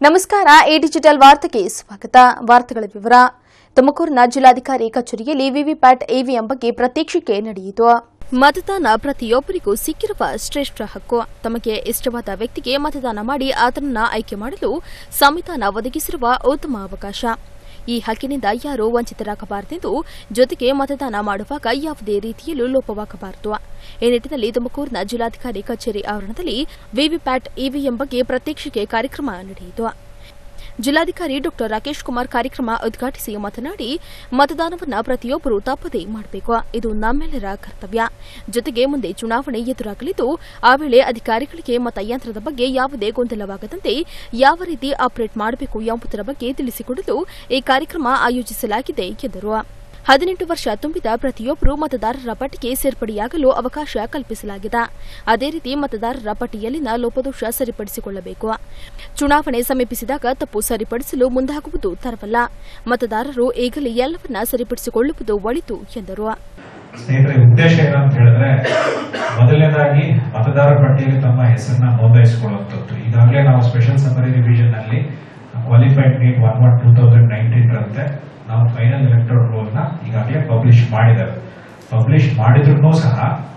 ನಮಸ್ಕಾರ A digital ವಾರ್ತೆಗೆ ಸ್ವಾಗತ ವಾರ್ತೆಗಳ ವಿವರ ತುಮಕೂರಿನ ಜಿಲ್ಲಾಧಿಕಾರಿ ಕಚೇರಿಯಲ್ಲಿ ವಿವಿಪ್ಯಾಟ್ ಇವಿಎಂ ಬಗ್ಗೆ ಪ್ರತೀಕ್ಷಿಕೆ ನಡೆಯಿತು ಮತದಾನ ಪ್ರತಿಯೊಬ್ಬರಿಗೂ ಸಿಕ್ಕಿರುವ ಶ್ರೇಷ್ಠ ಹಕ್ಕು ತಮಗೆ ಇಷ್ಟವಾದ ವ್ಯಕ್ತಿಗೆ ಮತದಾನ ಮಾಡಿ ಆತನನ್ನ ಆಯ್ಕೆ ಮಾಡಲು ಸಂವಿಧಾನ ಒದಗಿಸಿರುವ ಉತ್ತಮ ಅವಕಾಶ ಈ ಹಕ್ಕಿನಿಂದ ಯಾರೂ ವಂಚಿತರಾಗಬಾರದೆಂದು ಜೊತೆಗೆ ಮತದಾನ ಮಾಡುವಾಗ ಯಾವುದೇ ರೀತಿಯಲ್ಲೂ ಲೋಪವಾಗಬಾರದು ಈ ನಿಟ್ಟಿನಲ್ಲಿ ತುಮಕೂರಿನ ಜಿಲ್ಲಾಧಿಕಾರಿ ಕಚೇರಿ ಆವರಣದಲ್ಲಿ ವಿವಿಪ್ಯಾಟ್ ಇವಿಎಂ ಬಗ್ಗೆ ಪ್ರತೀಕ್ಷಿಕೆ ಕಾರ್ಯಕ್ರಮ ನಡೆಯಿತು ಜಿಲ್ಲಾಧಿಕಾರಿ ಡಾ ರಾಕೇಶ್ ಕುಮಾರ್ ಕಾರ್ಯಕ್ರಮ ಉದ್ಘಾಟಿಸಿ ಮಾತನಾಡಿ ಮತದಾನವನ್ನು ಪ್ರತಿಯೊಬ್ಬರೂ ತಪ್ಪದೇ ಮಾಡಬೇಕು ಇದು ನಮ್ಮೆಲ್ಲರ ಕರ್ತವ್ಯ ಜೊತೆಗೆ ಮುಂದೆ ಚುನಾವಣೆ ಎದುರಾಗಲಿದ್ದು ಆ ವೇಳೆ ಅಧಿಕಾರಿಗಳಿಗೆ ಮತಯಂತ್ರದ ಬಗ್ಗೆ ಯಾವುದೇ ಗೊಂದಲವಾಗದಂತೆ ಯಾವ ರೀತಿ ಆಪರೇಟ್ ಮಾಡಬೇಕು ಎಂಬುದರ ಬಗ್ಗೆ ತಿಳಿಸಿಕೊಡಲು ಈ ಕಾರ್ಯಕ್ರಮ ಆಯೋಜಿಸಲಾಗಿದೆ ಎಂದರು ಹದಿನೆಂಟು ವರ್ಷ ತುಂಬಿದ ಪ್ರತಿಯೊಬ್ಬರು ಮತದಾರರ ಪಟ್ಟಿಗೆ ಸೇರ್ಪಡೆಯಾಗಲು ಅವಕಾಶ ಕಲ್ಪಿಸಲಾಗಿದೆ ಅದೇ ರೀತಿ ಮತದಾರರ ಪಟ್ಟಿಯಲ್ಲಿನ ಲೋಪದೋಷ ಸರಿಪಡಿಸಿಕೊಳ್ಳಬೇಕು ಚುನಾವಣೆ ಸಮೀಪಿಸಿದಾಗ ತಪ್ಪು ಸರಿಪಡಿಸಲು ಮುಂದಾಗುವುದು ತರವಲ್ಲ ಮತದಾರರು ಈಗಲೇ ಎಲ್ಲವನ್ನ ಸರಿಪಡಿಸಿಕೊಳ್ಳುವುದು ಒಳಿತು ಎಂದರು ಸ್ನೇಹಿತರೆ ಉದ್ದೇಶ ಏನು ಅಂತ ಹೇಳಿದ್ರೆ ಮೊದಲನೇದಾಗಿ ಮತದಾರರ ಪಟ್ಟಿಯಲ್ಲಿ ತಮ್ಮ ಹೆಸರನ್ನ ನೋಂದಾಯಿಸಿಕೊಳ್ಳುವಂಥದ್ದು ಈಗಾಗಲೇ ನಾವು ಸ್ಪೆಷಲ್ ಸಮ್ಮರಿ ರಿವಿಷನ್ ನಲ್ಲಿ qualified date one one two thousand nineteen ರಂತೆ ನಾವು ಫೈನಲ್ ಎಲೆಕ್ಟ್ರೋಲ್ ರೋಲ್ ನ ಈಗಾಗಲೇ ಪಬ್ಲಿಷ್ ಮಾಡಿದ್ದೇವೆ ಪಬ್ಲಿಷ್ ಮಾಡಿದ್ರು ಸಹ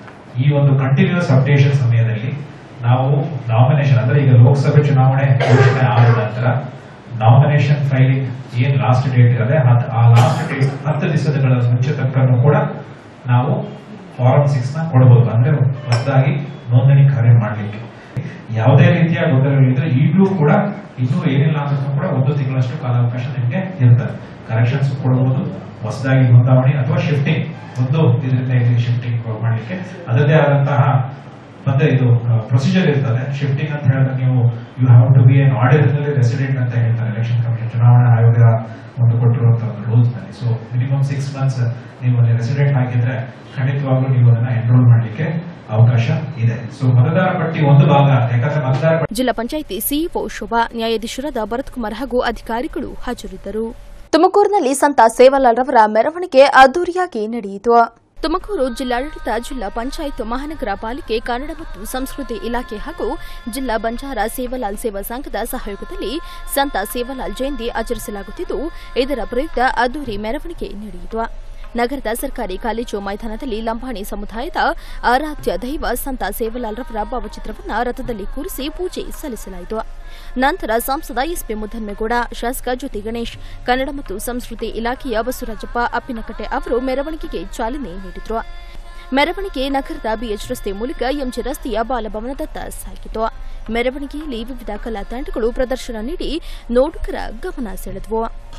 ಈ ಒಂದು ಕಂಟಿನ್ಯೂಸ್ ಅಪ್ಡೇಷನ್ ಸಮಯದಲ್ಲಿ ನಾವು ನಾಮಿನೇಷನ್ ಅಂದ್ರೆ ಈಗ ಲೋಕಸಭೆ ಚುನಾವಣೆ ಘೋಷಣೆ ಆದ ನಂತರ ನಾಮಿನೇಷನ್ ಫೈಲಿಂಗ್ ಏನ್ ಲಾಸ್ಟ್ ಡೇಟ್ ಇರದೆ ಅದ್- ಆ ಲಾಸ್ಟ್ ಡೇಟ್ ಹತ್ತು ದಿವಸಗಳ ಮುಂಚೆ ತನಕನೂ ಕೂಡ ನಾವು ಫಾರಂ ಸಿಕ್ಸ್ ನ ಕೊಡಬಹುದು ಅಂದ್ರೆ ಹೊಸದಾಗಿ ನೋಂದಣಿ ಕಾರ್ಯ ಮಾಡಲಿಕ್ಕೆ ಯಾವುದೇ ರೀತಿಯ ಗೊಂದಲಗಳಿದ್ರೆ ಈಗಲೂ ಕೂಡ ಇನ್ನೂ ಏನಿಲ್ಲ ಅಂದ್ರೂ ಕೂಡ ಒಂದು ತಿಂಗಳಷ್ಟು ಕಾಲಾವಕಾಶ ನಿಮಗೆ ಇರ್ತದೆ ಕರೆಕ್ಷನ್ಸ್ ಕೊಡಬಹುದು ಹೊಸದಾಗಿ ನೋಂದಾವಣಿ ಅಥವಾ ಶಿಫ್ಟಿಂಗ್ ಒಂದು ಇದರಿಂದ ಇಲ್ಲಿ ಶಿಫ್ಟಿಂಗ್ ಮಾಡಲಿಕ್ಕೆ ಅದರದೇ ಆದಂತಹ ಮತ್ತೆ ಇದು ಪ್ರೊಸೀಜರ್ ಇರ್ತದೆ ಶಿಫ್ಟಿಂಗ್ ಅಂತ ಹೇಳಿದ್ರೆ ನೀವು you have to be an ಆರ್ಡರ್ನಲ್ಲಿ ರೆಸಿಡೆಂಟ್ ಅಂತ ಹೇಳ್ತಾರೆ ಎಲೆಕ್ಷನ್ ಕಮಿಷನ್ ಚುನಾವಣಾ ಆಯೋಗ ಒಂದು ಕೊಟ್ಟಿರುವಂತಹ ಒಂದು ರೂಲ್ಸ್ ನಲ್ಲಿ ಸೊ ಮಿನಿಮಮ್ ಸಿಕ್ಸ್ ಮಂತ್ಸ್ ನೀವು ಅಲ್ಲಿ ರೆಸಿಡೆಂಟ್ ಆಗಿದ್ರೆ ಖಂಡಿತವಾಗ್ಲೂ ನೀವು ಅದನ್ನ ಎನ್ರೋಲ್ ಮಾಡಲಿಕ್ಕೆ ಅವಕಾಶ ಇದೆ ಸೊ ಮತದಾರ ಪಟ್ಟಿ ಒಂದು ಭಾಗ ಯಾಕಂದ್ರೆ ಮತದಾರ ಪಟ್ಟಿ ಜಿಲ್ಲಾ ಪಂಚಾಯಿತಿ ಸಿಇಒ ಶೋಭಾ ನ್ಯಾಯಾಧೀಶರಾದ ಭರತ್ಕುಮಾರ್ ಹಾಗೂ ಅಧಿಕಾರಿಗಳು ಹಾಜರಿದ್ದರು ತುಮಕೂರಿನಲ್ಲಿ ಸಂತ ಸೇವಾಲಾಲ್ ರವರ ಮೆರವಣಿಗೆ ಅದ್ದೂರಿಯಾಗಿ ನಡೆಯಿತು ತುಮಕೂರು ಜಿಲ್ಲಾಡಳಿತ ಜಿಲ್ಲಾ ಪಂಚಾಯತ್ ಮಹಾನಗರ ಪಾಲಿಕೆ ಕನ್ನಡ ಮತ್ತು ಸಂಸ್ಕೃತಿ ಇಲಾಖೆ ಹಾಗೂ ಜಿಲ್ಲಾ ಬಂಜಾರ ಸೇವಾಲಾಲ್ ಸೇವಾ ಸಂಘದ ಸಹಯೋಗದಲ್ಲಿ ಸಂತ ಸೇವಾಲಾಲ್ ಜಯಂತಿ ಆಚರಿಸಲಾಗುತ್ತಿದ್ದು ಇದರ ಪ್ರಯುಕ್ತ ಅದ್ದೂರಿ ಮೆರವಣಿಗೆ ನಡೆಯಿತು ನಗರದ ಸರ್ಕಾರಿ ಕಾಲೇಜು ಮೈದಾನದಲ್ಲಿ ಲಂಬಾಣಿ ಸಮುದಾಯದ ಆರಾಧ್ಯ ದೈವ ಸಂತ ಸೇವಾಲಾಲ್ ರವರ ಭಾವಚಿತ್ರವನ್ನು ರಥದಲ್ಲಿ ಕೂರಿಸಿ ಪೂಜೆ ಸಲ್ಲಿಸಲಾಯಿತು ನಂತರ ಸಂಸದ ಎಸ್ಪಿ ಮುದ್ದನ್ಮೇಗೌಡ ಶಾಸಕ ಜ್ಯೋತಿ ಗಣೇಶ್ ಕನ್ನಡ ಮತ್ತು ಸಂಸ್ಕೃತಿ ಇಲಾಖೆಯ ಬಸವರಾಜಪ್ಪ ಅಪ್ಪಿನಕಟ್ಟೆ ಅವರು ಮೆರವಣಿಗೆಗೆ ಚಾಲನೆ ನೀಡಿದರು ಮೆರವಣಿಗೆ ನಗರದ ಬಿಎಚ್ ರಸ್ತೆ ಮೂಲಕ ಎಂಜಿ ರಸ್ತೆಯ ಬಾಲಭವನದತ್ತ ಸಾಗಿತು ಮೆರವಣಿಗೆಯಲ್ಲಿ ವಿವಿಧ ಕಲಾ ತಂಡಗಳು ಪ್ರದರ್ಶನ ನೀಡಿ ನೋಡುಗರ ಗಮನ ಸೆಳೆದವು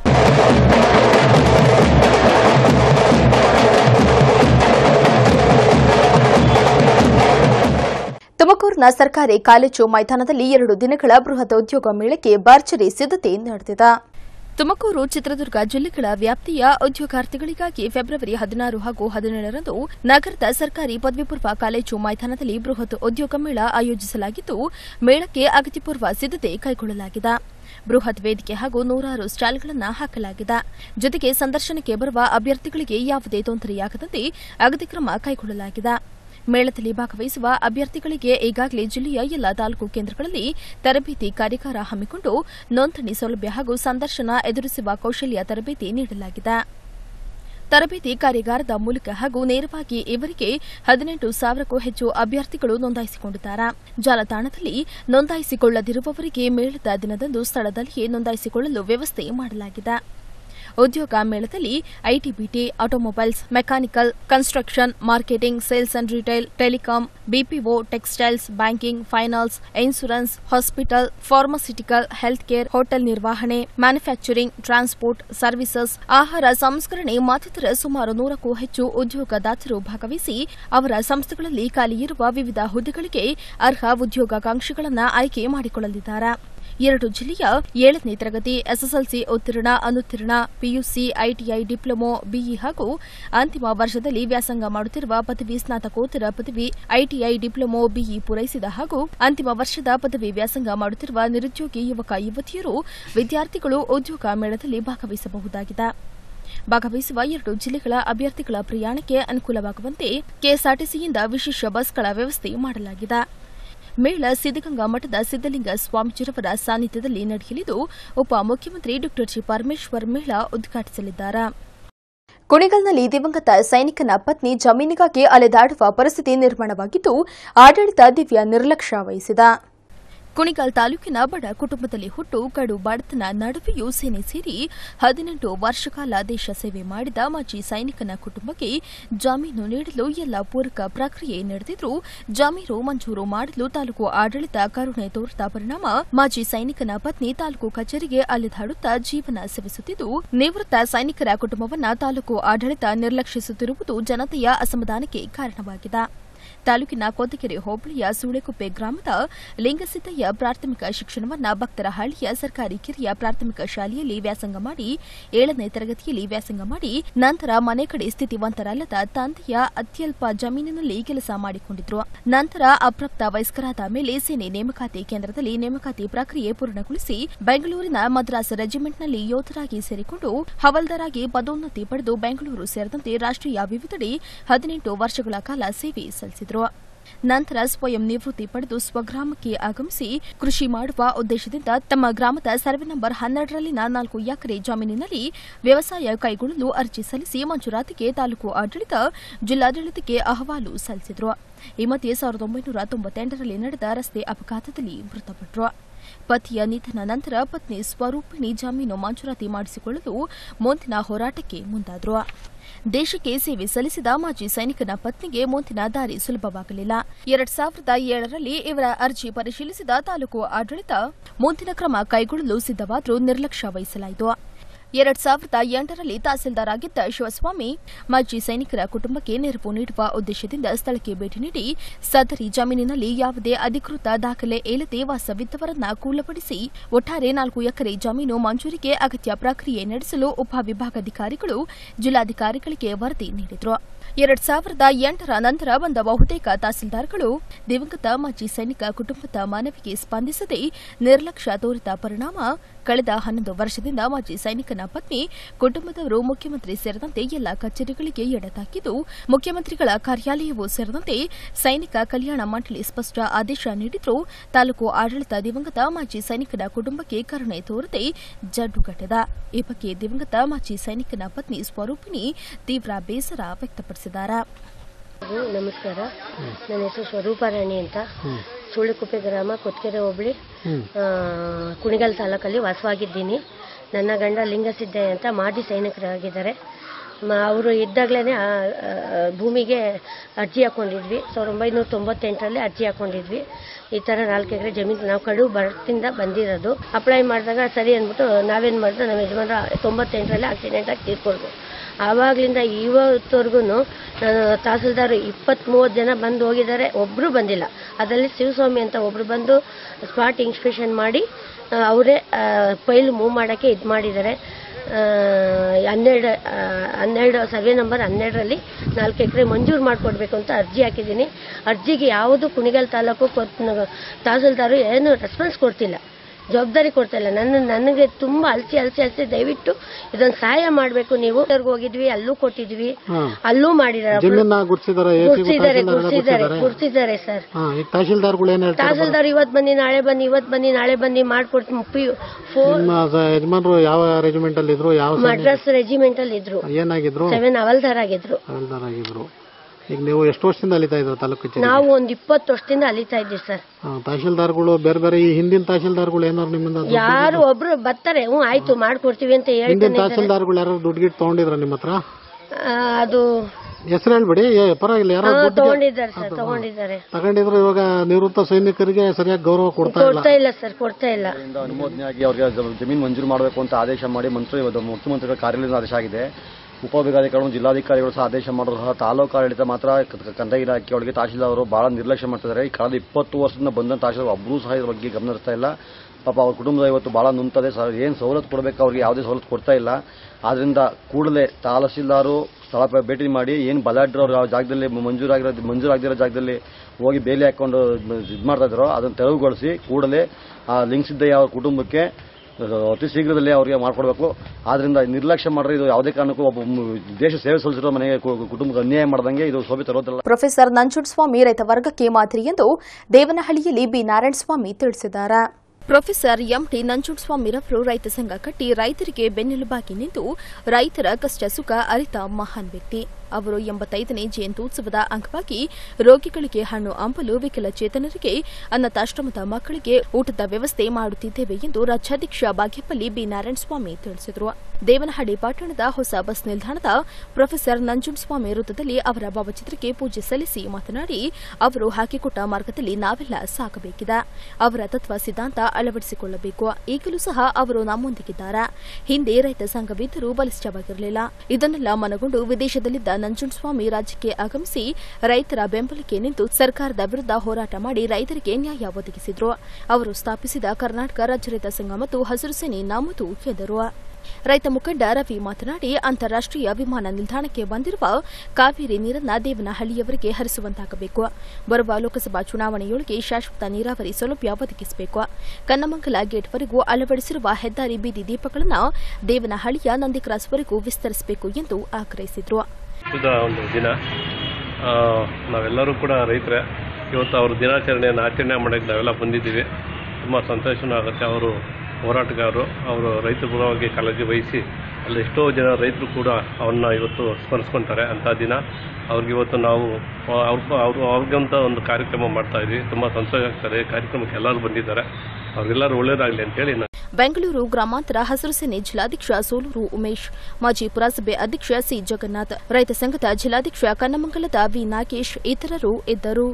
ತುಮಕೂರಿನ ಸರ್ಕಾರಿ ಕಾಲೇಜು ಮೈದಾನದಲ್ಲಿ ಎರಡು ದಿನಗಳ ಬೃಹತ್ ಉದ್ಯೋಗ ಮೇಳಕ್ಕೆ ಭರ್ಜರಿ ಸಿದ್ಧತೆ ನಡೆದಿದೆ ತುಮಕೂರು ಚಿತ್ರದುರ್ಗ ಜಿಲ್ಲೆಗಳ ವ್ಯಾಪ್ತಿಯ ಉದ್ಯೋಗಾರ್ಥಿಗಳಿಗಾಗಿ ಫೆಬ್ರವರಿ ಹದಿನಾರು ಹಾಗೂ ಹದಿನೇಳರಂದು ನಗರದ ಸರ್ಕಾರಿ ಪದವಿ ಪೂರ್ವ ಕಾಲೇಜು ಮೈದಾನದಲ್ಲಿ ಬೃಹತ್ ಉದ್ಯೋಗ ಮೇಳ ಆಯೋಜಿಸಲಾಗಿದ್ದು ಮೇಳಕ್ಕೆ ಅಗತ್ಯಪೂರ್ವ ಸಿದ್ಧತೆ ಕೈಗೊಳ್ಳಲಾಗಿದೆ ಬೃಹತ್ ವೇದಿಕೆ ಹಾಗೂ ನೂರಾರು ಸ್ಟಾಲ್ಗಳನ್ನು ಹಾಕಲಾಗಿದೆ ಜೊತೆಗೆ ಸಂದರ್ಶನಕ್ಕೆ ಬರುವ ಅಭ್ಯರ್ಥಿಗಳಿಗೆ ಯಾವುದೇ ತೊಂದರೆಯಾಗದಂತೆ ಅಗತ್ಯ ಕ್ರಮ ಕೈಗೊಳ್ಳಲಾಗಿದೆ ಮೇಳದಲ್ಲಿ ಭಾಗವಹಿಸುವ ಅಭ್ಯರ್ಥಿಗಳಿಗೆ ಈಗಾಗಲೇ ಜಿಲ್ಲೆಯ ಎಲ್ಲ ತಾಲೂಕು ಕೇಂದ್ರಗಳಲ್ಲಿ ತರಬೇತಿ ಕಾರ್ಯಾಗಾರ ಹಮ್ಮಿಕೊಂಡು ನೋಂದಣಿ ಸೌಲಭ್ಯ ಹಾಗೂ ಸಂದರ್ಶನ ಎದುರಿಸುವ ಕೌಶಲ್ಯ ತರಬೇತಿ ನೀಡಲಾಗಿದೆ ತರಬೇತಿ ಕಾರ್ಯಾಗಾರದ ಮೂಲಕ ಹಾಗೂ ನೇರವಾಗಿ ಇವರಿಗೆ ಹದಿನೆಂಟು ಸಾವಿರಕ್ಕೂ ಹೆಚ್ಚು ಅಭ್ಯರ್ಥಿಗಳು ನೋಂದಾಯಿಸಿಕೊಂಡಿದ್ದಾರೆ ಜಾಲತಾಣದಲ್ಲಿ ನೋಂದಾಯಿಸಿಕೊಳ್ಳದಿರುವವರಿಗೆ ಮೇಳದ ದಿನದಂದು ಸ್ಥಳದಲ್ಲಿಯೇ ನೋಂದಾಯಿಸಿಕೊಳ್ಳಲು ವ್ಯವಸ್ಥೆ ಮಾಡಲಾಗಿದೆ ಉದ್ಯೋಗ ಮೇಳದಲ್ಲಿ IT BT automobiles mechanical construction marketing sales and retail telecom BPO textiles banking finance insurance hospital pharmaceutical health care hotel ನಿರ್ವಹಣೆ ಮ್ಯಾನುಫ್ಯಾಕ್ಚರಿಂಗ್ ಟ್ರಾನ್ಸ್ಪೋರ್ಟ್ ಸರ್ವಿಸಸ್ ಆಹಾರ ಸಂಸ್ಕರಣೆ ಮತ್ತಿತರ ಸುಮಾರು ನೂರಕ್ಕೂ ಹೆಚ್ಚು ಉದ್ಯೋಗದಾತರು ಭಾಗವಹಿಸಿ ಅವರ ಸಂಸ್ಥೆಗಳಲ್ಲಿ ಖಾಲಿ ಇರುವ ವಿವಿಧ ಹುದ್ದೆಗಳಿಗೆ ಅರ್ಹ ಉದ್ಯೋಗಾಕಾಂಕ್ಷಿಗಳನ್ನು ಆಯ್ಕೆ ಮಾಡಿಕೊಳ್ಳಲಿದ್ದಾರೆ ಎರಡು ಜಿಲ್ಲೆಯ ಏಳನೇ ತರಗತಿ ಎಸ್ಎಸ್ಎಲ್ಸಿ ಉತ್ತೀರ್ಣ ಅನುತ್ತೀರ್ಣ ಪಿಯುಸಿ ಐಟಿಐ ಡಿಪ್ಲೊಮೊ ಬಿಇ ಹಾಗೂ ಅಂತಿಮ ವರ್ಷದಲ್ಲಿ ವ್ಯಾಸಂಗ ಮಾಡುತ್ತಿರುವ ಪದವಿ ಸ್ನಾತಕೋತ್ತರ ಪದವಿ ಐಟಿಐ ಡಿಪ್ಲೊಮೊ ಬಿಇ ಪೂರೈಸಿದ ಹಾಗೂ ಅಂತಿಮ ವರ್ಷದ ಪದವಿ ವ್ಯಾಸಂಗ ಮಾಡುತ್ತಿರುವ ನಿರುದ್ಯೋಗಿ ಯುವಕ ಯುವತಿಯರು ವಿದ್ಯಾರ್ಥಿಗಳು ಉದ್ಯೋಗ ಮೇಳದಲ್ಲಿ ಭಾಗವಹಿಸಬಹುದಾಗಿದೆ ಭಾಗವಹಿಸುವ ಎರಡು ಜಿಲ್ಲೆಗಳ ಅಭ್ಯರ್ಥಿಗಳ ಪ್ರಯಾಣಕ್ಕೆ ಅನುಕೂಲವಾಗುವಂತೆ ಕೆಎಸ್ಆರ್ಟಿಸಿಯಿಂದ ವಿಶೇಷ ಬಸ್ಗಳ ವ್ಯವಸ್ಥೆ ಮಾಡಲಾಗಿದೆ ಮೇಳ ಸಿದ್ದಗಂಗಾ ಮಠದ ಸಿದ್ದಲಿಂಗ ಸ್ವಾಮೀಜಿರವರ ಸಾನ್ನಿಧ್ಯದಲ್ಲಿ ನಡೆಯಲಿದ್ದು ಉಪಮುಖ್ಯಮಂತ್ರಿ ಡಾ ಜಿ ಪರಮೇಶ್ವರ್ ಮೇಳ ಉದ್ಘಾಟಿಸಲಿದ್ದಾರೆ ಕುಣಿಗಲ್ನಲ್ಲಿ ದಿವಂಗತ ಸೈನಿಕನ ಪತ್ನಿ ಜಮೀನಿಗಾಗಿ ಅಲೆದಾಡುವ ಪರಿಸ್ಥಿತಿ ನಿರ್ಮಾಣವಾಗಿದ್ದು ಆಡಳಿತ ದಿವ್ಯ ನಿರ್ಲಕ್ಷ್ಯ ವಹಿಸಿದ ಕುಣಿಗಲ್ ತಾಲೂಕಿನ ಬಡ ಕುಟುಂಬದಲ್ಲಿ ಹುಟ್ಟು ಕಡು ಬಡತನ ನಡುವೆಯೂ ಸೇನೆ ಸೇರಿ ಹದಿನೆಂಟು ವರ್ಷಕಾಲ ದೇಶ ಸೇವೆ ಮಾಡಿದ ಮಾಜಿ ಸೈನಿಕನ ಕುಟುಂಬಕ್ಕೆ ಜಾಮೀನು ನೀಡಲು ಎಲ್ಲ ಪೂರಕ ಪ್ರಕ್ರಿಯೆ ನಡೆದಿದ್ರೂ ಜಾಮೀನು ಮಂಜೂರು ಮಾಡಲು ತಾಲೂಕು ಆಡಳಿತ ಕರುಣೆ ತೋರಿದ ಪರಿಣಾಮ ಮಾಜಿ ಸೈನಿಕನ ಪತ್ನಿ ತಾಲೂಕು ಕಚೇರಿಗೆ ಅಲೆದಾಡುತ್ತಾ ಜೀವನ ಸವಿಸುತ್ತಿದ್ದು ನಿವೃತ್ತ ಸೈನಿಕರ ಕುಟುಂಬವನ್ನ ತಾಲೂಕು ಆಡಳಿತ ನಿರ್ಲಕ್ಷಿಸುತ್ತಿರುವುದು ಜನತೆಯ ಅಸಮಾಧಾನಕ್ಕೆ ಕಾರಣವಾಗಿದೆ ತಾಲೂಕಿನ ಕೊದ್ದಕೆರೆ ಹೋಬಳಿಯ ಸೂಳೆಕುಪ್ಪೆ ಗ್ರಾಮದ ಲಿಂಗಸಿದ್ದಯ್ಯ ಪ್ರಾಥಮಿಕ ಶಿಕ್ಷಣವನ್ನ ಭಕ್ತರಹಳ್ಳಿಯ ಸರ್ಕಾರಿ ಕಿರಿಯ ಪ್ರಾಥಮಿಕ ಶಾಲೆಯಲ್ಲಿ ವ್ಯಾಸಂಗ ಮಾಡಿ ಏಳನೇ ತರಗತಿಯಲ್ಲಿ ವ್ಯಾಸಂಗ ಮಾಡಿ ನಂತರ ಮನೆ ಕಡೆ ಸ್ಥಿತಿವಂತರಲ್ಲದ ತಂದೆಯ ಅತ್ಯಲ್ಪ ಜಮೀನಿನಲ್ಲಿ ಕೆಲಸ ಮಾಡಿಕೊಂಡಿದ್ರು ನಂತರ ಅಪ್ರಾಪ್ತ ವಯಸ್ಕರಾದ ಮೇಲೆ ಸೇನೆ ನೇಮಕಾತಿ ಕೇಂದ್ರದಲ್ಲಿ ನೇಮಕಾತಿ ಪ್ರಕ್ರಿಯೆ ಪೂರ್ಣಗೊಳಿಸಿ ಬೆಂಗಳೂರಿನ ಮದ್ರಾಸ್ ರೆಜಿಮೆಂಟ್ನಲ್ಲಿ ಯೋಧರಾಗಿ ಸೇರಿಕೊಂಡು ಹವಲ್ದಾರಾಗಿ ಪದೋನ್ನತಿ ಪಡೆದು ಬೆಂಗಳೂರು ಸೇರಿದಂತೆ ರಾಷ್ಟೀಯ ವಿವಿಧೆಡೆ ಹದಿನೆಂಟು ವರ್ಷಗಳ ಕಾಲ ಸೇವೆ ಸಲ್ಲಿಸಿದ್ರು ನಂತರ ಸ್ವಯಂ ನಿವೃತ್ತಿ ಪಡೆದು ಸ್ವಗ್ರಾಮಕ್ಕೆ ಆಗಮಿಸಿ ಕೃಷಿ ಮಾಡುವ ಉದ್ದೇಶದಿಂದ ತಮ್ಮ ಗ್ರಾಮದ ಸರ್ವೆ ನಂಬರ್ ಹನ್ನೆರಡರಲ್ಲಿನ ನಾಲ್ಕು ಎಕರೆ ಜಮೀನಿನಲ್ಲಿ ವ್ಯವಸಾಯ ಕೈಗೊಳ್ಳಲು ಅರ್ಜಿ ಸಲ್ಲಿಸಿ ಮಂಜೂರಾತಿಗೆ ತಾಲೂಕು ಆಡಳಿತ ಜಿಲ್ಲಾಡಳಿತಕ್ಕೆ ಅಹವಾಲು ಸಲ್ಲಿಸಿದ್ರು ಈ ಮಧ್ಯೆ ಸಾವಿರದ ಒಂಬೈನೂರ ತೊಂಬತ್ತೆಂಟರಲ್ಲಿ ನಡೆದ ರಸ್ತೆ ಅಪಘಾತದಲ್ಲಿ ಮೃತಪಟ್ಟರು ಪತಿಯ ನಿಧನ ನಂತರ ಪತ್ನಿ ಸ್ವರೂಪಿಣಿ ಜಾಮೀನು ಮಂಜೂರಾತಿ ಮಾಡಿಸಿಕೊಳ್ಳಲು ಮುಂದಿನ ಹೋರಾಟಕ್ಕೆ ಮುಂದಾದರು ದೇಶಕ್ಕೆ ಸೇವೆ ಸಲ್ಲಿಸಿದ ಮಾಜಿ ಸೈನಿಕನ ಪತ್ನಿಗೆ ಮುಂದಿನ ದಾರಿ ಸುಲಭವಾಗಲಿಲ್ಲ ಎರಡ್ ಸಾವಿರದ ಏಳರಲ್ಲಿ ಇವರ ಅರ್ಜಿ ಪರಿಶೀಲಿಸಿದ ತಾಲೂಕು ಆಡಳಿತ ಮುಂದಿನ ಕ್ರಮ ಕೈಗೊಳ್ಳಲು ಸಿದ್ದವಾದರೂ ನಿರ್ಲಕ್ಷ್ಯ ವಹಿಸಲಾಯಿತು ಎರಡ್ ಸಾವಿರದ ಎಂಟರಲ್ಲಿ ತಹಸೀಲ್ದಾರ್ ಆಗಿದ್ದ ಶಿವಸ್ವಾಮಿ ಮಾಜಿ ಸೈನಿಕರ ಕುಟುಂಬಕ್ಕೆ ನೆರವು ನೀಡುವ ಉದ್ದೇಶದಿಂದ ಸ್ಥಳಕ್ಕೆ ಭೇಟಿ ನೀಡಿ ಸದರಿ ಜಮೀನಿನಲ್ಲಿ ಯಾವುದೇ ಅಧಿಕೃತ ದಾಖಲೆ ಇಲ್ಲದೆ ವಾಸವಿದ್ದವರನ್ನ ಕೂಲಪಡಿಸಿ ಒಟ್ಟಾರೆ ನಾಲ್ಕು ಎಕರೆ ಜಮೀನು ಮಂಜೂರಿಗೆ ಅಗತ್ಯ ಪ್ರಕ್ರಿಯೆ ನಡೆಸಲು ಉಪವಿಭಾಗಾಧಿಕಾರಿಗಳು ಜಿಲ್ಲಾಧಿಕಾರಿಗಳಿಗೆ ವರದಿ ನೀಡಿದರು ಎರಡ್ ಸಾವಿರದ ಎಂಟರ ನಂತರ ಬಂದ ಬಹುತೇಕ ತಹಸೀಲ್ದಾರ್ಗಳು ದಿವಂಗತ ಮಾಜಿ ಸೈನಿಕ ಕುಟುಂಬದ ಮನವಿಗೆ ಸ್ಪಂದಿಸದೆ ನಿರ್ಲಕ್ಷ್ಯ ತೋರಿದ ಪರಿಣಾಮ ಕಳೆದ ಹನ್ನೊಂದು ವರ್ಷದಿಂದ ಮಾಜಿ ಸೈನಿಕನ ಪತ್ನಿ ಕುಟುಂಬದವರು ಮುಖ್ಯಮಂತ್ರಿ ಸೇರಿದಂತೆ ಎಲ್ಲ ಕಚೇರಿಗಳಿಗೆ ಎಡತಾಕಿದ್ದು ಮುಖ್ಯಮಂತ್ರಿಗಳ ಕಾರ್ಯಾಲಯವೂ ಸೇರಿದಂತೆ ಸೈನಿಕ ಕಲ್ಯಾಣ ಮಂಡಳಿ ಸ್ಪಷ್ಟ ಆದೇಶ ನೀಡಿದ್ರೂ ತಾಲೂಕು ಆಡಳಿತ ದಿವಂಗತ ಮಾಜಿ ಸೈನಿಕನ ಕುಟುಂಬಕ್ಕೆ ಕರುಣೆ ತೋರದೆ ಜಡ್ಡುಗಟ್ಟದ ಈ ಬಗ್ಗೆ ದಿವಂಗತ ಮಾಜಿ ಸೈನಿಕನ ಪತ್ನಿ ಸ್ವರೂಪಿಣಿ ತೀವ್ರ ಬೇಸರ ವ್ಯಕ್ತಪಡಿಸಿದ್ದಾರೆ ಅದು ನಮಸ್ಕಾರ ನನ್ನ ಹೆಸರು ಸ್ವರೂಪಾರಾಣಿ ಅಂತ ಸುಳ್ಳಿಕುಪ್ಪೆ ಗ್ರಾಮ ಕೊತ್ಕೆರೆ ಹೋಬಳಿ ಆ, ಕುಣಿಗಲ್ ತಾಲೂಕಲ್ಲಿ ವಾಸವಾಗಿದ್ದೀನಿ ನನ್ನ ಗಂಡ ಲಿಂಗಸಿದ್ದಯ್ಯ ಅಂತ ಮಾಜಿ ಸೈನಿಕರಾಗಿದ್ದಾರೆ ಅವರು ಇದ್ದಾಗಲೇ ಭೂಮಿಗೆ ಅರ್ಜಿ ಹಾಕ್ಕೊಂಡಿದ್ವಿ ಸಾವಿರದ ಒಂಬೈನೂರ ತೊಂಬತ್ತೆಂಟರಲ್ಲಿ ಅರ್ಜಿ ಹಾಕ್ಕೊಂಡಿದ್ವಿ ಈ ಥರ ನಾಲ್ಕು ಎಕರೆ ಜಮೀನು ನಾವು ಕಡು ಬರದಿಂದ ಬಂದಿರೋದು ಅಪ್ಲೈ ಮಾಡಿದಾಗ ಸರಿ ಅಂದ್ಬಿಟ್ಟು ನಾವೇನು ಮಾಡಿದ್ವಿ ನಮ್ಮ ಯಜಮಾನ ತೊಂಬತ್ತೆಂಟರಲ್ಲಿ ಆಕ್ಸಿಡೆಂಟಾಗಿ ತೀರ್ಕೊಂಡ್ರು ಆವಾಗಲಿಂದ ಇವತ್ತವರೆಗೂ ನಾನು ತಹಸೀಲ್ದಾರ್ ಇಪ್ಪತ್ತ್ ಮೂವತ್ತು ಜನ ಬಂದು ಹೋಗಿದ್ದಾರೆ ಒಬ್ಬರು ಬಂದಿಲ್ಲ ಅದರಲ್ಲಿ ಶಿವಸ್ವಾಮಿ ಅಂತ ಒಬ್ಬರು ಬಂದು ಸ್ಪಾಟ್ ಇನ್ಸ್ಪೆಕ್ಷನ್ ಮಾಡಿ ಆ, ಅವರೇ ಫೈಲ್ ಮೂವ್ ಮಾಡೋಕ್ಕೆ ಇದು ಮಾಡಿದ್ದಾರೆ ಆ, ಹನ್ನೆರಡು ಆ, ಹನ್ನೆರಡು ಸರ್ವೆ ನಂಬರ್ ಹನ್ನೆರಡರಲ್ಲಿ ನಾಲ್ಕು ಎಕರೆ ಮಂಜೂರು ಮಾಡಿಕೊಡ್ಬೇಕು ಅಂತ ಅರ್ಜಿ ಹಾಕಿದ್ದೀನಿ ಅರ್ಜಿಗೆ ಯಾವುದು ಕುಣಿಗಲ್ ತಾಲೂಕು ಕೊತ್ ತಹಸೀಲ್ದಾರು ಏನು ರೆಸ್ಪಾನ್ಸ್ ಕೊಡ್ತಿಲ್ಲ ಜವಾಬ್ದಾರಿ ಕೊಡ್ತಾ ಇಲ್ಲ ನನ್ನ ನನಗೆ ತುಂಬಾ ಅಲಸಿ ಅಲಸಿ ಅಲಸಿ ದಯವಿಟ್ಟು ಇದೊಂದು ಸಹಾಯ ಮಾಡಬೇಕು ನೀವು ಅವ್ರಿಗೆ ಹೋಗಿದ್ವಿ ಅಲ್ಲೂ ಕೊಟ್ಟಿದ್ವಿ ಅಲ್ಲೂ ಮಾಡಿದ್ದಾರೆ ಜಮೀನ ಗುರ್ಸಿದಾರ ಗುರ್ಸಿದ್ದಾರೆ ಗುರ್ಸಿದ್ದಾರೆ ಗುರ್ಸಿದ್ದಾರೆ ಸರ್ ಈಗ ತಹಶೀಲ್ದಾರ್ಗಳು ಏನ್ ಹೇಳ್ತಾರೆ ತಹಸೀಲ್ದಾರ್ ಇವತ್ತು ಬನ್ನಿ ನಾಳೆ ಬನ್ನಿ ಇವತ್ತು ಬನ್ನಿ ನಾಳೆ ಬನ್ನಿ ಮಾಡ್ಕೊಡ್ತೀನಿ ಪಿ ಫೋರ್ ನಿಮ್ಮ ಸ- ಯಜಮಾನ್ರು ಯಾವ ರೆಜಿಮೆಂಟ್ ಅಲ್ಲಿ ಇದ್ರು ಯಾವ ಸೈನ್ಯ- ಮಡ್ರಾಸ್ ರೆಜಿಮೆಂಟ್ ಅಲ್ಲಿ ಇದ್ರು ಏನಾಗಿದ್ರು ಸೆವೆನ್ ಅವಲ್ದಾರ್ ಆಗಿದ್ರು ಹವಾಲ್ದಾರ್ ಆಗಿದ್ರು ಈಗ ನೀವು ಎಷ್ಟು ವರ್ಷದಿಂದ ಅಲಿತಾ ಇದ್ರು ತಾಲೂಕು ಕಚೇರಿ ನಾವು ಒಂದ್ ಇಪ್ಪತ್ತು ವರ್ಷದಿಂದ ಅಲಿತಾ ಇದ್ವಿ ಸರ್ ಆ, ತಹಶೀಲ್ದಾರ್ಗಳು ಬೇರೆ ಬೇರೆ ಈ ಹಿಂದಿನ ತಹಶೀಲ್ದಾರ್ಗಳು ಏನಾದ್ರು ನಿಮ್ಮಿಂದ ದುಡ್ಡು- ಯಾರು ಒಬ್ರು ಬರ್ತಾರೆ ಹ್ಞೂ ಆಯ್ತು ಮಾಡ್ಕೊಡ್ತೀವಿ ಅಂತ ಹಿಂದಿನ ಹೇಳ್ತಾನೆ ಇದ್ದಾರೆ. ತಹಶೀಲ್ದಾರ್ಗಳು ಯಾರು ದುಡ್ಡು ಗಿಟ್ಟು ತಗೊಂಡಿದ್ರ ನಿಮ್ಮ ಹತ್ರ ಆ, ಅದು ಹೆಸರು ಹೇಳ್ಬಿಡಿ ಏ, ಪರವಾಗಿಲ್ಲ ಯಾರೋ ಹಾ, ದುಡ್ಡು ತಗೊಂಡಿದ್ದಾರೆ ಸರ್ ತಗೊಂಡಿದ್ದಾರೆ ತಗೊಂಡಿದ್ರು ಇವಾಗ ನಿವೃತ್ತ ಸೈನಿಕರಿಗೆ ಸರಿಯಾಗಿ ಗೌರವ ಕೊಡ್ತಾ ಇಲ್ಲ ಕೊಡ್ತಾ ಇಲ್ಲ ಸರ್ ಕೊಡ್ತಾ ಇಲ್ಲ ಇಂದ ಅನುಮೋದನೆಯಾಗಿ ಅವರಿಗೆ ಜ- ಜಮೀನು ಮಂಜೂರು ಮಾಡಬೇಕು ಅಂತ ಆದೇಶ ಮಾಡಿ ಮಂತ್ರಿ ಇವತ್ತು ಮುಖ್ಯಮಂತ್ರಿಗಳ ಕಾರ್ಯಾಲಯದಿಂದ ಆದೇಶ ಆಗಿದೆ ಉಪವಿಭಾಗಾಧಿಕಾರಿಗಳು ಜಿಲ್ಲಾಧಿಕಾರಿಗಳು ಸಹ ಆದೇಶ ಮಾಡೋರು ಸಹ ತಾಲೂಕು ಆಡಳಿತ ಮಾತ್ರ ಕ- ಕಂದಾಯ ಇಲಾಖೆ ಒಳಗೆ ತಹಶೀಲ್ದಾರ್ ಅವರು ಬಹಳ ನಿರ್ಲಕ್ಷ್ಯ ಮಾಡ್ತಿದ್ದಾರೆ ಈ ಕಳೆದ ಇಪ್ಪತ್ತು ವರ್ಷದಿಂದ ಬಂದ ತಹಶೀಲ್ದಾರ್ ಒಬ್ಬರೂ ಸಹ ಇದ್ರ ಬಗ್ಗೆ ಗಮನ ಹರಿಸ್ತಾ ಇಲ್ಲ ಪಾಪ ಅವ್ರ ಕುಟುಂಬದ ಇವತ್ತು ಬಹಳ ನುಂತದೆ ಸರ್ ಏನು ಸವಲತ್ತು ಕೊಡಬೇಕು ಅವ್ರಿಗೆ ಯಾವುದೇ ಸವಲತ್ತು ಕೊಡ್ತಾ ಇಲ್ಲ ಆದ್ರಿಂದ ಕೂಡಲೇ ತಹಶೀಲ್ದಾರು ಸ್ಥಳ ಪ- ಭೇಟಿ ಮಾಡಿ ಏನು ಬಲಾಢ್ಯರು ಯಾವ ಜಾಗದಲ್ಲಿ ಮಂಜೂರಾಗಿರೋ ಮಂಜೂರಾಗದಿರೋ ಜಾಗದಲ್ಲಿ ಹೋಗಿ ಬೇಲಿ ಹಾಕೊಂಡು ಇದು ಮಾಡ್ತಾ ಇದ್ದಾರೋ ಅದನ್ನು ತೆರವುಗೊಳಿಸಿ ಕೂಡಲೇ ಆ ಲಿಂಗಸಿದ್ದಯ್ಯ ಅವರ ಕುಟುಂಬಕ್ಕೆ ಅತಿ ಶೀಘ್ರದಲ್ಲೇ ಅವರಿಗೆ ಮಾಡ್ಕೊಡ್ಬೇಕು ಆದ್ರಿಂದ ನಿರ್ಲಕ್ಷ್ಯ ಮಾಡ್ರೆ ಇದು ಯಾವುದೇ ಕಾರಣಕ್ಕೂ ಒಬ್ಬ ಮ್- ದೇಶ ಸೇವೆ ಸಲ್ಲಿಸಿರೋ ಮನೆಗೆ ಕು- ಕುಟುಂಬಕ್ಕೆ ಅನ್ಯಾಯ ಮಾಡ್ದಂಗೆ ಇದು ಶೋಭೆ ತರೋದಿಲ್ಲ ಪ್ರೊಫೆಸರ್ ನಂಜುಂಡಸ್ವಾಮಿ ರೈತ ವರ್ಗಕ್ಕೆ ಮಾದರಿ ಎಂದು ದೇವನಹಳ್ಳಿಯಲ್ಲಿ ಬಿ ನಾರಾಯಣಸ್ವಾಮಿ ತಿಳಿಸಿದ್ದಾರೆ ಪ್ರೊಫೆಸರ್ ಎಂಟಿ ನಂಜುಂಡಸ್ವಾಮಿರವರು ರೈತ ಸಂಘ ಕಟ್ಟಿ ರೈತರಿಗೆ ಬೆನ್ನೆಲುಬಾಗಿ ನಿಂತು ರೈತರ ಕಷ್ಟ ಸುಖ ಅರಿತ ಮಹಾನ್ ವ್ಯಕ್ತಿ ಅವರು ಎಂಬತ್ತೈದನೇ ಜಯಂತ್ಯುತ್ಸವದ ಅಂಗವಾಗಿ ರೋಗಿಗಳಿಗೆ ಹಣ್ಣು ಹಂಪಲು ವಿಕಲಚೇತನರಿಗೆ ಅನಾಥಾಶ್ರಮದ ಮಕ್ಕಳಿಗೆ ಊಟದ ವ್ಯವಸ್ಥೆ ಮಾಡುತ್ತಿದ್ದೇವೆ ಎಂದು ರಾಜ್ಯಾಧ್ಯಕ್ಷ ಬಾಗೇಪಲ್ಲಿ ಬಿ ನಾರಾಯಣಸ್ವಾಮಿ ತಿಳಿಸಿದರು ದೇವನಹಳ್ಳಿ ಪಟ್ಟಣದ ಹೊಸ ಬಸ್ ನಿಲ್ದಾಣದ ಪ್ರೊಫೆಸರ್ ನಂಜುಂಡಸ್ವಾಮಿ ವೃತ್ತದಲ್ಲಿ ಅವರ ಭಾವಚಿತ್ರಕ್ಕೆ ಪೂಜೆ ಸಲ್ಲಿಸಿ ಮಾತನಾಡಿ ಅವರು ಹಾಕಿಕೊಟ್ಟ ಮಾರ್ಗದಲ್ಲಿ ನಾವೆಲ್ಲ ಸಾಗಬೇಕಿದೆ ಅವರ ತತ್ವ ಸಿದ್ಧಾಂತ ಅಳವಡಿಸಿಕೊಳ್ಳಬೇಕು ಈಗಲೂ ಸಹ ಅವರು ನಮ್ಮೊಂದಿಗಿದ್ದಾರೆ ಹಿಂದೆ ರೈತ ಸಂಘವಿದ್ದರೂ ಬಲಿಷ್ಠವಾಗಿರಲಿಲ್ಲ ಇದನ್ನೆಲ್ಲ ಮನಗೊಂಡು ವಿದೇಶದಲ್ಲಿದ್ದ ನಂಜುಂಡಸ್ವಾಮಿ ರಾಜ್ಯಕ್ಕೆ ಆಗಮಿಸಿ ರೈತರ ಬೆಂಬಲಕ್ಕೆ ನಿಂತು ಸರ್ಕಾರದ ವಿರುದ್ಧ ಹೋರಾಟ ಮಾಡಿ ರೈತರಿಗೆ ನ್ಯಾಯ ಒದಗಿಸಿದ್ರು ಅವರು ಸ್ಥಾಪಿಸಿದ ಕರ್ನಾಟಕ ರಾಜ್ಯ ರೈತ ಸಂಘ ಮತ್ತು ಹಸಿರು ಸೇನೆ ನಮ್ಮದು ಎಂದರು ರೈತ ಮುಖಂಡ ರವಿ ಮಾತನಾಡಿ ಅಂತಾರಾಷ್ಟೀಯ ವಿಮಾನ ನಿಲ್ದಾಣಕ್ಕೆ ಬಂದಿರುವ ಕಾವೇರಿ ನೀರನ್ನ ದೇವನಹಳ್ಳಿಯವರಿಗೆ ಹರಿಸುವಂತಾಗಬೇಕು ಬರುವ ಲೋಕಸಭಾ ಚುನಾವಣೆಯೊಳಗೆ ಶಾಶ್ವತ ನೀರಾವರಿ ಸೌಲಭ್ಯ ಒದಗಿಸಬೇಕು ಕನ್ನಮಂಗಲ ಗೇಟ್ವರೆಗೂ ಅಳವಡಿಸಿರುವ ಹೆದ್ದಾರಿ ಬೀದಿ ದೀಪಗಳನ್ನು ದೇವನಹಳ್ಳಿಯ ನಂದಿ ಕ್ರಾಸ್ವರೆಗೂ ವಿಸ್ತರಿಸಬೇಕು ಎಂದು ಆಗ್ರಹಿಸಿದರು ಸುದ ಒಂದು ದಿನ ಆ, ನಾವೆಲ್ಲರೂ ಕೂಡ ರೈತರೇ ಇವತ್ತು ಅವ್ರ ದಿನಾಚರಣೆಯನ್ನು ಆಚರಣೆ ಮಾಡೋಕ್ಕೆ ನಾವೆಲ್ಲ ಬಂದಿದ್ದೀವಿ ತುಂಬ ಸಂತೋಷನೂ ಆಗುತ್ತೆ ಅವರು ಹೋರಾಟಗಾರರು ಅವರು ರೈತ ಪರವಾಗಿ ಕಾಳಜಿ ವಹಿಸಿ ಅಲ್ಲಿ ಎಷ್ಟೋ ಜನ ರೈತರು ಕೂಡ ಅವ್ರನ್ನ ಇವತ್ತು ಸ್ಮರಿಸ್ಕೊತಾರೆ ಅಂಥ ದಿನ ಅವ್ರಿಗೆ ಇವತ್ತು ನಾವು ಅವ್ರ ಅವರು ಅವ್ರಿಗಂತ ಒಂದು ಕಾರ್ಯಕ್ರಮ ಮಾಡ್ತಾ ಇದ್ವಿ ತುಂಬ ಸಂತೋಷ ಆಗ್ತಾರೆ ಕಾರ್ಯಕ್ರಮಕ್ಕೆ ಎಲ್ಲರೂ ಬಂದಿದ್ದಾರೆ ಅವ್ರಿಗೆಲ್ಲರೂ ಒಳ್ಳೇದಾಗಲಿ ಅಂತೇಳಿ ನಾನು ಬೆಂಗಳೂರು ಗ್ರಾಮಾಂತರ ಹಸಿರು ಸೇನೆ ಜಿಲ್ಲಾಧ್ಯಕ್ಷ ಸೋಲೂರು ಉಮೇಶ್ ಮಾಜಿ ಪುರಸಭೆ ಅಧ್ಯಕ್ಷ ಸಿ ಜಗನ್ನಾಥ್ ರೈತ ಸಂಘದ ಜಿಲ್ಲಾಧ್ಯಕ್ಷ ಕನ್ನಮಂಗಲದ ವಿ ನಾಗೇಶ್ ಇತರರು ಇದ್ದರು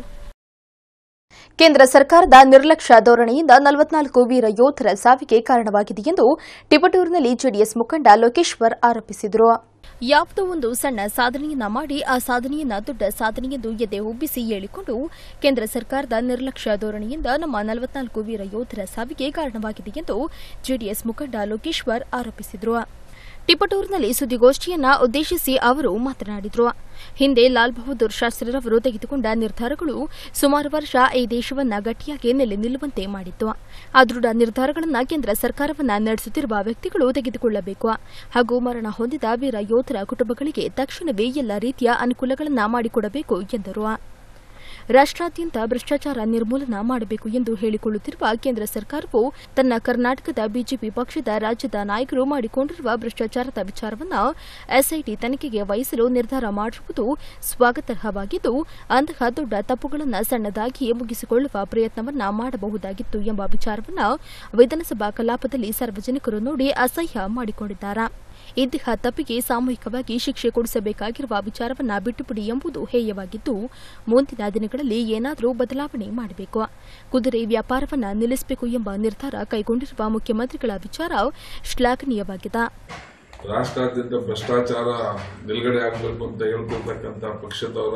ಕೇಂದ್ರ ಸರ್ಕಾರದ ನಿರ್ಲಕ್ಷ್ಯ ಧೋರಣೆಯಿಂದ ನಲವತ್ನಾಲ್ಕು ವೀರ ಯೋಧರ ಸಾವಿಗೆ ಕಾರಣವಾಗಿದೆ ಎಂದು ಟಿಪಟೂರಿನಲ್ಲಿ ಜೆಡಿಎಸ್ ಮುಖಂಡ ಲೋಕೇಶ್ವರ್ ಆರೋಪಿಸಿದರು ಯಾವುದೋ ಒಂದು ಸಣ್ಣ ಸಾಧನೆಯನ್ನ ಮಾಡಿ ಆ ಸಾಧನೆಯನ್ನ ದೊಡ್ಡ ಸಾಧನೆಯೆಂದು ಎದೆ ಉಬ್ಬಿಸಿ ಹೇಳಿಕೊಂಡು ಕೇಂದ್ರ ಸರ್ಕಾರದ ನಿರ್ಲಕ್ಷ್ಯ ಧೋರಣೆಯಿಂದ ನಮ್ಮ ನಲವತ್ನಾಲ್ಕು ವೀರ ಯೋಧರ ಸಾವಿಗೆ ಕಾರಣವಾಗಿದೆ ಎಂದು ಜೆಡಿಎಸ್ ಮುಖಂಡ ಲೋಕೇಶ್ವರ್ ಆರೋಪಿಸಿದರು ಟಿಪಟೂರಿನಲ್ಲಿ ಸುದ್ದಿಗೋಷ್ಠಿಯನ್ನ ಉದ್ದೇಶಿಸಿ ಅವರು ಮಾತನಾಡಿದರು ಹಿಂದೆ ಲಾಲ್ ಬಹದ್ದೂರ್ ಶಾಸ್ತ್ರಿರವರು ತೆಗೆದುಕೊಂಡ ನಿರ್ಧಾರಗಳು ಸುಮಾರು ವರ್ಷ ಈ ದೇಶವನ್ನ ಗಟ್ಟಿಯಾಗಿ ನೆಲೆ ನಿಲ್ಲುವಂತೆ ಮಾಡಿತ್ತು ಆ ದೃಢ ನಿರ್ಧಾರಗಳನ್ನು ಕೇಂದ್ರ ಸರ್ಕಾರವನ್ನ ನಡೆಸುತ್ತಿರುವ ವ್ಯಕ್ತಿಗಳು ತೆಗೆದುಕೊಳ್ಳಬೇಕು ಹಾಗೂ ಮರಣ ಹೊಂದಿದ ವೀರ ಯೋಧರ ಕುಟುಂಬಗಳಿಗೆ ತಕ್ಷಣವೇ ಎಲ್ಲ ರೀತಿಯ ಅನುಕೂಲಗಳನ್ನು ಮಾಡಿಕೊಡಬೇಕು ಎಂದರು ರಾಷ್ಟ್ರಾದ್ಯಂತ ಭ್ರಷ್ಟಾಚಾರ ನಿರ್ಮೂಲನ ಮಾಡಬೇಕು ಎಂದು ಹೇಳಿಕೊಳ್ಳುತ್ತಿರುವ ಕೇಂದ್ರ ಸರ್ಕಾರವು ತನ್ನ ಕರ್ನಾಟಕದ ಬಿಜೆಪಿ ಪಕ್ಷದ ರಾಜ್ಯದ ನಾಯಕರು ಮಾಡಿಕೊಂಡಿರುವ ಭ್ರಷ್ಟಾಚಾರದ ವಿಚಾರವನ್ನು ಎಸ್ಐಟಿ ತನಿಖೆಗೆ ವಹಿಸಲು ನಿರ್ಧಾರ ಮಾಡಿರುವುದು ಸ್ವಾಗತಾರ್ಹವಾಗಿದ್ದು ಅಂತಹ ದೊಡ್ಡ ತಪ್ಪುಗಳನ್ನು ಸಣ್ಣದಾಗಿಯೇ ಮುಗಿಸಿಕೊಳ್ಳುವ ಪ್ರಯತ್ನವನ್ನ ಮಾಡಬಹುದಾಗಿತ್ತು ಎಂಬ ವಿಚಾರವನ್ನು ವಿಧಾನಸಭಾ ಕಲಾಪದಲ್ಲಿ ಸಾರ್ವಜನಿಕರು ನೋಡಿ ಅಸಹ್ಯ ಮಾಡಿಕೊಂಡಿದ್ದಾರೆ ಇಂತಹ ತಪ್ಪಿಗೆ ಸಾಮೂಹಿಕವಾಗಿ ಶಿಕ್ಷೆ ಕೊಡಿಸಬೇಕಾಗಿರುವ ವಿಚಾರವನ್ನ ಬಿಟ್ಟುಬಿಡಿ ಎಂಬುದು ಹೇಯವಾಗಿದ್ದು ಮುಂದಿನ ದಿನಗಳಲ್ಲಿ ಏನಾದರೂ ಬದಲಾವಣೆ ಮಾಡಬೇಕು ಕುದುರೆ ವ್ಯಾಪಾರವನ್ನ ನಿಲ್ಲಿಸಬೇಕು ಎಂಬ ನಿರ್ಧಾರ ಕೈಗೊಂಡಿರುವ ಮುಖ್ಯಮಂತ್ರಿಗಳ ವಿಚಾರ ಶ್ಲಾಘನೀಯವಾಗಿದೆ ರಾಷ್ಟ್ರಾದ್ಯಂತ ಭ್ರಷ್ಟಾಚಾರ ನಿಲ್ಗಡೆ ಆಗಬೇಕು ಅಂತ ಹೇಳ್ಕೊಳ್ತಕ್ಕಂಥ ಪಕ್ಷದವರ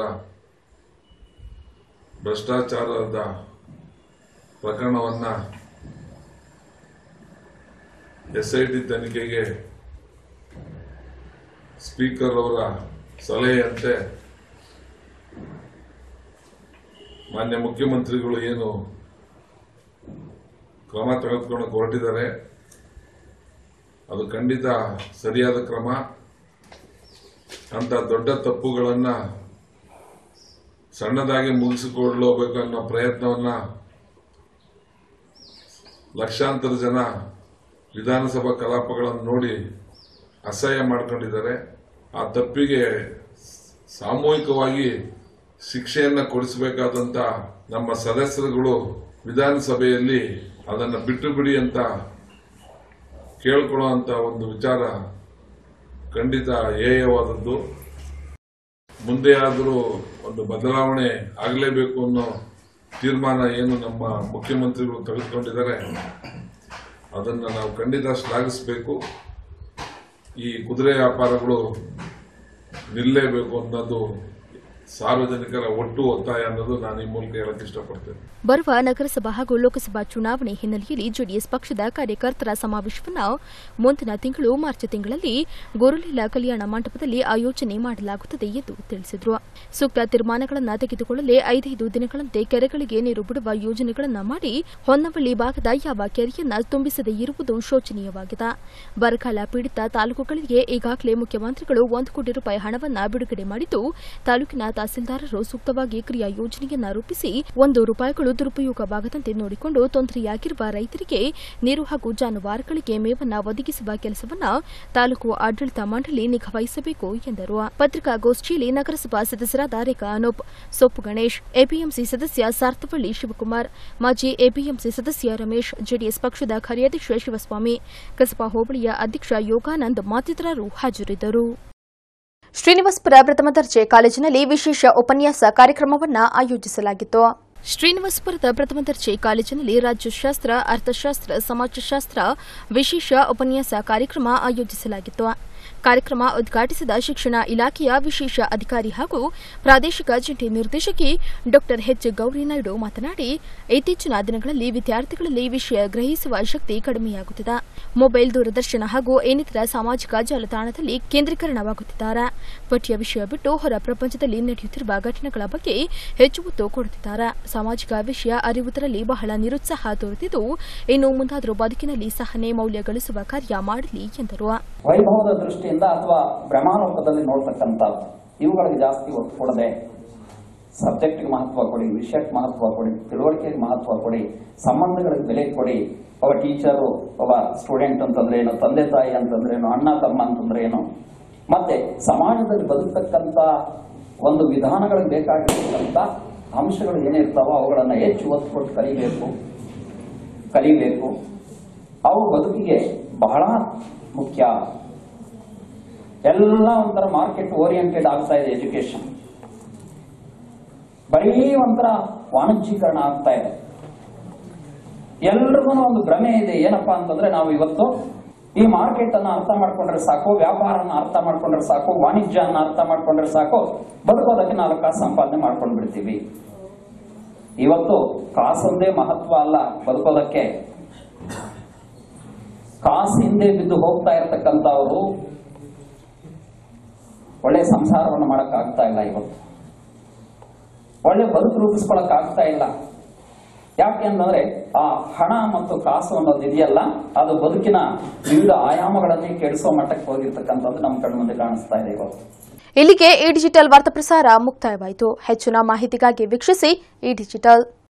ಭ್ರಷ್ಟಾಚಾರದ ಪ್ರಕರಣವನ್ನ ಎಸ್ಐಟಿ ತನಿಖೆಗೆ ಸ್ಪೀಕರ್ ಅವರ ಸಲಹೆಯಂತೆ ಮಾನ್ಯ ಮುಖ್ಯಮಂತ್ರಿಗಳು ಏನು ಕ್ರಮ ತೆಗೆದುಕೊಂಡು ಹೊರಟಿದ್ದಾರೆ ಅದು ಖಂಡಿತ ಸರಿಯಾದ ಕ್ರಮ ಅಂತ ದೊಡ್ಡ ತಪ್ಪುಗಳನ್ನ ಸಣ್ಣದಾಗಿ ಮುಗಿಸಿಕೊಳ್ಳಬೇಕು ಅನ್ನೋ ಪ್ರಯತ್ನವನ್ನ ಲಕ್ಷಾಂತರ ಜನ ವಿಧಾನಸಭಾ ಕಲಾಪಗಳನ್ನು ನೋಡಿ ಅಸಹ್ಯ ಮಾಡ್ಕೊಂಡಿದ್ದಾರೆ ಆ ತಪ್ಪಿಗೆ ಸಾಮೂಹಿಕವಾಗಿ ಶಿಕ್ಷೆಯನ್ನ ಕೊಡಿಸಬೇಕಾದಂತ ನಮ್ಮ ಸದಸ್ಯರುಗಳು ವಿಧಾನಸಭೆಯಲ್ಲಿ ಅದನ್ನು ಬಿಟ್ಟು ಬಿಡಿ ಅಂತ ಕೇಳ್ಕೊಳ್ಳುವಂತ ಒಂದು ವಿಚಾರ ಖಂಡಿತ ಹೇಯವಾದದ್ದು ಮುಂದೆ ಆದರೂ ಒಂದು ಬದಲಾವಣೆ ಆಗಲೇಬೇಕು ಅನ್ನೋ ತೀರ್ಮಾನ ಏನು ನಮ್ಮ ಮುಖ್ಯಮಂತ್ರಿಗಳು ತೆಗೆದುಕೊಂಡಿದ್ದಾರೆ ಅದನ್ನು ನಾವು ಖಂಡಿತ ಶ್ಲಾಘಿಸಬೇಕು ಈ ಕುದುರೆ ವ್ಯಾಪಾರಗಳು ನಿಲ್ಲೇಬೇಕು ಅನ್ನೋದು ಸಾರ್ವಜನಿಕರ ಒಟ್ಟು ಒತ್ತಾಯ ಅನ್ನೋದು ನಾನು ಈ ಮೂಲಕ ಹೇಳಕ್ ಇಷ್ಟಪಡ್ತೇನೆ ಬರುವ ನಗರಸಭಾ ಹಾಗೂ ಲೋಕಸಭಾ ಚುನಾವಣೆ ಹಿನ್ನೆಲೆಯಲ್ಲಿ ಜೆಡಿಎಸ್ ಪಕ್ಷದ ಕಾರ್ಯಕರ್ತರ ಸಮಾವೇಶವನ್ನು ಮುಂದಿನ ತಿಂಗಳು ಮಾರ್ಚ್ ತಿಂಗಳಲ್ಲಿ ಗೋರುಲಿಲ್ಲ ಕಲ್ಯಾಣ ಮಂಟಪದಲ್ಲಿ ಆಯೋಜನೆ ಮಾಡಲಾಗುತ್ತದೆ ಎಂದು ತಿಳಿಸಿದರು ಸೂಕ್ತ ತೀರ್ಮಾನಗಳನ್ನು ತೆಗೆದುಕೊಳ್ಳಲು ಐದೈದು ದಿನಗಳಂತೆ ಕೆರೆಗಳಿಗೆ ನೀರು ಬಿಡುವ ಯೋಜನೆಗಳನ್ನು ಮಾಡಿ ಹೊನ್ನವಳ್ಳಿ ಭಾಗದ ಯಾವ ಕೆರೆಯನ್ನ ತುಂಬಿಸದೇ ಇರುವುದು ಶೋಚನೀಯವಾಗಿದೆ ಬರಗಾಲ ಪೀಡಿತ ತಾಲೂಕುಗಳಿಗೆ ಈಗಾಗಲೇ ಮುಖ್ಯಮಂತ್ರಿಗಳು ಒಂದು ಕೋಟಿ ರೂಪಾಯಿ ಹಣವನ್ನು ಬಿಡುಗಡೆ ಮಾಡಿದ್ದು ತಾಲೂಕಿನ ತಹಸೀಲ್ದಾರರು ಸೂಕ್ತವಾಗಿ ಕ್ರಿಯಾ ಯೋಜನೆಯನ್ನ ರೂಪಿಸಿ ಒಂದು ರೂಪಾಯಿಗಳು ದುರುಪಯೋಗವಾಗದಂತೆ ನೋಡಿಕೊಂಡು ತೊಂದರೆಯಾಗಿರುವ ರೈತರಿಗೆ ನೀರು ಹಾಗೂ ಜಾನುವಾರುಗಳಿಗೆ ಮೇವನ್ನ ಒದಗಿಸುವ ಕೆಲಸವನ್ನ ತಾಲೂಕು ಆಡಳಿತ ಮಂಡಳಿ ನಿಗಾವಹಿಸಬೇಕು ಎಂದರು ಪತ್ರಿಕಾಗೋಷ್ಠಿಯಲ್ಲಿ ನಗರಸಭಾ ಸದಸ್ಯರಾದ ರೇಖಾ ಅನೂಪ್ ಸೊಪ್ಪು ಗಣೇಶ್ ಎಪಿಎಂಸಿ ಸದಸ್ಯ ಸಾರ್ಥವಳ್ಳಿ ಶಿವಕುಮಾರ್ ಮಾಜಿ ಎಪಿಎಂಸಿ ಸದಸ್ಯ ರಮೇಶ್ ಜೆಡಿಎಸ್ ಪಕ್ಷದ ಕಾರ್ಯಾಧ್ಯಕ್ಷ ಶಿವಸ್ವಾಮಿ ಕಸಬಾ ಹೋಬಳಿಯ ಅಧ್ಯಕ್ಷ ಯೋಗಾನಂದ್ ಮತ್ತಿತರರು ಹಾಜರಿದ್ದರು ಶ್ರೀನಿವಾಸಪುರ ಪ್ರಥಮ ದರ್ಜೆ ಕಾಲೇಜಿನಲ್ಲಿ ವಿಶೇಷ ಉಪನ್ಯಾಸ ಕಾರ್ಯಕ್ರಮವನ್ನು ಆಯೋಜಿಸಲಾಗಿತ್ತು ಶ್ರೀನಿವಾಸಪುರದ ಪ್ರಥಮ ದರ್ಜೆ ಕಾಲೇಜಿನಲ್ಲಿ ರಾಜ್ಯಶಾಸ್ತ್ರ ಅರ್ಥಶಾಸ್ತ್ರ ಸಮಾಜಶಾಸ್ತ್ರ ವಿಶೇಷ ಉಪನ್ಯಾಸ ಕಾರ್ಯಕ್ರಮ ಆಯೋಜಿಸಲಾಗಿತ್ತು ಕಾರ್ಯಕ್ರಮ ಉದ್ಘಾಟಿಸಿದ ಶಿಕ್ಷಣ ಇಲಾಖೆಯ ವಿಶೇಷ ಅಧಿಕಾರಿ ಹಾಗೂ ಪ್ರಾದೇಶಿಕ ಜಂಟಿ ನಿರ್ದೇಶಕಿ ಡಾ ಎಚ್ ಗೌರಿನಾಯ್ಡು ಮಾತನಾಡಿ ಇತ್ತೀಚಿನ ದಿನಗಳಲ್ಲಿ ವಿದ್ಯಾರ್ಥಿಗಳಲ್ಲಿ ವಿಷಯ ಗ್ರಹಿಸುವ ಶಕ್ತಿ ಕಡಿಮೆಯಾಗುತ್ತಿದೆ ಮೊಬೈಲ್ ದೂರದರ್ಶನ ಹಾಗೂ ಇನ್ನಿತರ ಸಾಮಾಜಿಕ ಜಾಲತಾಣದಲ್ಲಿ ಕೇಂದ್ರೀಕರಣವಾಗುತ್ತಿದ್ದಾರೆ ಪಠ್ಯ ವಿಷಯ ಬಿಟ್ಟು ಹೊರ ಪ್ರಪಂಚದಲ್ಲಿ ನಡೆಯುತ್ತಿರುವ ಘಟನೆಗಳ ಬಗ್ಗೆ ಹೆಚ್ಚು ಒತ್ತು ಕೊಡುತ್ತಿದ್ದಾರೆ ಸಾಮಾಜಿಕ ವಿಷಯ ಅರಿವುದರಲ್ಲಿ ಬಹಳ ನಿರುತ್ಸಾಹ ತೋರುತ್ತಿದ್ದು ಇನ್ನು ಮುಂದಾದರೂ ಬದುಕಿನಲ್ಲಿ ಸಹನೆ ಮೌಲ್ಯ ಗಳಿಸುವ ಕಾರ್ಯ ಮಾಡಲಿ ಎಂದರು ವೈಭವದ ದೃಷ್ಟಿಯಿಂದ ಅಥವಾ ಭ್ರಮಾಲೋಕದಲ್ಲಿ ನೋಡ್ತಕ್ಕಂಥದ್ದು ಇವುಗಳಿಗೆ ಜಾಸ್ತಿ ಒತ್ತು ಕೊಡದೆ ಸಬ್ಜೆಕ್ಟ್ಗೆ ಮಹತ್ವ ಕೊಡಿ ವಿಷಯಕ್ಕೆ ಮಹತ್ವ ಕೊಡಿ ತಿಳುವಳಿಕೆಗೆ ಮಹತ್ವ ಕೊಡಿ ಸಂಬಂಧಗಳಿಗೆ ಬೆಲೆ ಕೊಡಿ ಒಬ್ಬ ಟೀಚರು ಒಬ್ಬ ಸ್ಟೂಡೆಂಟ್ ಅಂತಂದ್ರೆ ಏನು ತಂದೆ ತಾಯಿ ಅಂತಂದ್ರೆ ಏನು ಅಣ್ಣ ತಮ್ಮ ಅಂತಂದ್ರೆ ಏನು ಮತ್ತೆ ಸಮಾಜದಲ್ಲಿ ಬದುಕತಕ್ಕಂಥ ಒಂದು ವಿಧಾನಗಳಿಗೆ ಬೇಕಾಗಿರ್ತಕ್ಕಂಥ ಅಂಶಗಳು ಏನಿರ್ತಾವೋ ಅವುಗಳನ್ನು ಹೆಚ್ಚು ಒತ್ತು ಕೊಟ್ಟು ಕಲಿಬೇಕು ಕಲಿಬೇಕು ಅವು ಬದುಕಿಗೆ ಬಹಳ ಮುಖ್ಯ ಎಲ್ಲ ಒಂಥರ ಮಾರ್ಕೆಟ್ ಓರಿಯೆಂಟೆಡ್ ಆಗ್ತಾ ಇದೆ ಎಜುಕೇಶನ್ ಬರೀ ಒಂಥರ ವಾಣಿಜ್ಯೀಕರಣ ಆಗ್ತಾ ಇದೆ ಎಲ್ರಿಗೂ ಒಂದು ಭ್ರಮೆ ಇದೆ ಏನಪ್ಪಾ ಅಂತಂದ್ರೆ ನಾವು ಇವತ್ತು ಈ ಮಾರ್ಕೆಟ್ ಅನ್ನ ಅರ್ಥ ಮಾಡ್ಕೊಂಡ್ರೆ ಸಾಕು ವ್ಯಾಪಾರನ ಅರ್ಥ ಮಾಡ್ಕೊಂಡ್ರೆ ಸಾಕು ವಾಣಿಜ್ಯನ ಅರ್ಥ ಮಾಡ್ಕೊಂಡ್ರೆ ಸಾಕು ಬದುಕೋದಕ್ಕೆ ನಾಲ್ಕು ಕಾಸು ಸಂಪಾದನೆ ಮಾಡ್ಕೊಂಡು ಬಿಡ್ತೀವಿ ಇವತ್ತು ಕಾಸೊಂದೇ ಮಹತ್ವ ಅಲ್ಲ ಬದುಕೋದಕ್ಕೆ ಕಾಸು ಹಿಂದೆ ಬಿದ್ದು ಹೋಗ್ತಾ ಇರತಕ್ಕಂಥವರು ಒಳ್ಳೆ ಸಂಸಾರವನ್ನು ಮಾಡಕ್ ಆಗ್ತಾ ಇಲ್ಲ ಇವತ್ತು ಒಳ್ಳೆ ಬದುಕು ರೂಪಿಸ್ಕೊಳಕ್ ಆಗ್ತಾ ಇಲ್ಲ ಯಾಕೆ ಅಂತಂದ್ರೆ ಆ ಹಣ ಮತ್ತು ಕಾಸು ಅನ್ನೋದು ಇದೆಯಲ್ಲ ಅದು ಬದುಕಿನ ವಿವಿಧ ಆಯಾಮಗಳನ್ನೇ ಕೆಡಿಸೋ ಮಟ್ಟಕ್ಕೆ ಹೋಗಿರ್ತಕ್ಕಂಥದ್ದು ನಮ್ಮ ಕಣ್ಮುಂದೆ ಕಾಣಿಸ್ತಾ ಇದೆ ಇವತ್ತು ಇಲ್ಲಿಗೆ ಈ ಡಿಜಿಟಲ್ ವಾರ್ತಾ ಪ್ರಸಾರ ಮುಕ್ತಾಯವಾಯಿತು ಹೆಚ್ಚಿನ ಮಾಹಿತಿಗಾಗಿ ವೀಕ್ಷಿಸಿ ಈ ಡಿಜಿಟಲ್